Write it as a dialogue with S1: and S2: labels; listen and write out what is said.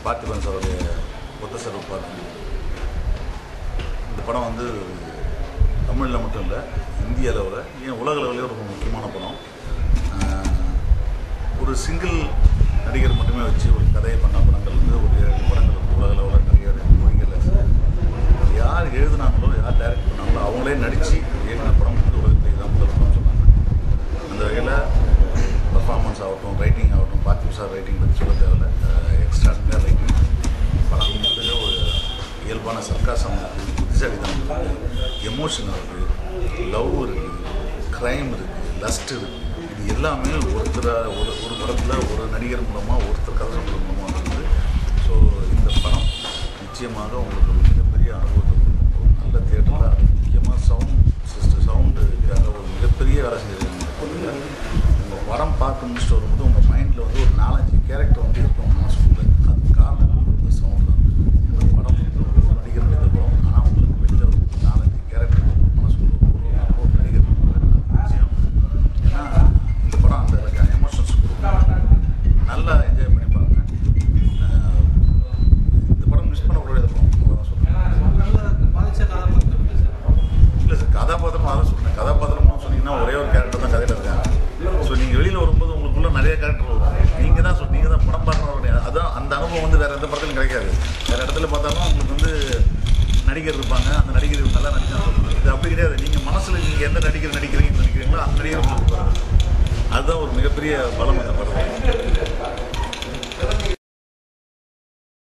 S1: பார்த்திபன் சாருடைய ஒத்த செலவு பார்த்து இந்த படம் வந்து தமிழில் மட்டும் இல்லை இந்திய அளவில் ஏன் உலக அளவிலே ஒரு முக்கியமான படம் ஆஹ், ஒரு சிங்கிள் நடிகர் மட்டுமே வச்சு ஒரு கதையை பண்ண படங்கள் வந்து ஒரு ஏழு படங்கள் வந்து உலக அளவில் நிறைய மொழிகளில் யார் எழுதுனாங்களோ யார் டைரக்ட் பண்ணாங்களோ அவங்களே நடித்து இயக்கின படம் வந்து உலகத்தில் இதான் முதல் படம் சொன்னாங்க அந்த வகையில் பர்ஃபார்மன்ஸ் ஆகட்டும் ரைட்டிங் ஆகட்டும் பார்த்திவ் சார் ரைட்டிங் பற்றி சொல்ல தேவையில்ல எக்ஸ்ட்ராடினரி ரைட்டிங் படம் வந்து ஒரு இயல்பான சர்க்காசம் இருக்குது புத்திசாலித்தனம் இருக்குது எமோஷன் இருக்குது லவ் இருக்குது க்ரைம் இருக்குது லஸ்ட் இருக்குது இது எல்லாமே ஒருத்தர ஒரு ஒரு படத்தில் ஒரு நடிகர் மூலமாக ஒருத்தர் கதை சொல்கிறது மூலமாக இருக்குது ஸோ இந்த படம் நிச்சயமாக உங்களுக்கு ஒரு மிகப்பெரிய அனுபவத்தை கொடுக்கும் ஒரு நல்ல தேட்டரில் அது முக்கியமாக சவுண்ட் சிஸ்டம் சவுண்டுக்காக ஒரு மிகப்பெரிய வேலை செய்திருக்காங்க உங்கள் படம் பார்த்து முடிச்சுட்டு வரும்போது உங்கள் மைண்டில் வந்து ஒரு நாலஞ்சு கேரக்டர் வந்து இருக்கும் மனசுக்குள்ள அது காரணம் இந்த சவுண்ட் தான் இந்த படம் வந்து ஒரு நடிகர் நடித்த படம் ஆனால் உங்களுக்கு வெளியில் வந்து நாலஞ்சு கேரக்டர் மனசுக்குள்ள ஒரு ஒரு நடிகர் இருப்பாங்க. அது நிச்சயம் ஏன்னா இந்த படம் அந்த எமோஷன்ஸ் கொடுக்கும் நல்லா என்ஜாய் பண்ணி பாருங்க அஹ் இந்த படம் மிஸ் பண்ணக்கூடிய படம் அவ்வளோதான் சொல்லுவேன் இல்லை சார் கதாபாத்திரம் அதான் சொல்றேன் கதாபாத்திரம்னு சொன்னீங்கன்னா ஒரே ஒரு கேரக்டர் தான் கதையில் இருக்காங்க ஸோ நீங்கள் வெளியில் வரும்போது உங்களுக்குள்ள நிறைய கேரக்டர் வரும் நீங்கள் தான் சொல் நீங்கள் தான் படம் பார்க்குறவங்க அதான் அந்த அனுபவம் வந்து வேறு எந்த படத்திலும் கிடைக்காது வேறு இடத்துல பார்த்தாலும் உங்களுக்கு வந்து நடிகர் இருப்பாங்க அந்த நடிகர் நல்லா நடிச்சாங்க இது அப்படி கிடையாது நீங்கள் மனசில் நீங்கள் எந்த நடிகர் நடிக்கிறீங்கன்னு நினைக்கிறீங்களோ அந்த நடிகர் உங்களுக்கு வரும். அதுதான் ஒரு மிகப்பெரிய பலம் அந்த படத்தில்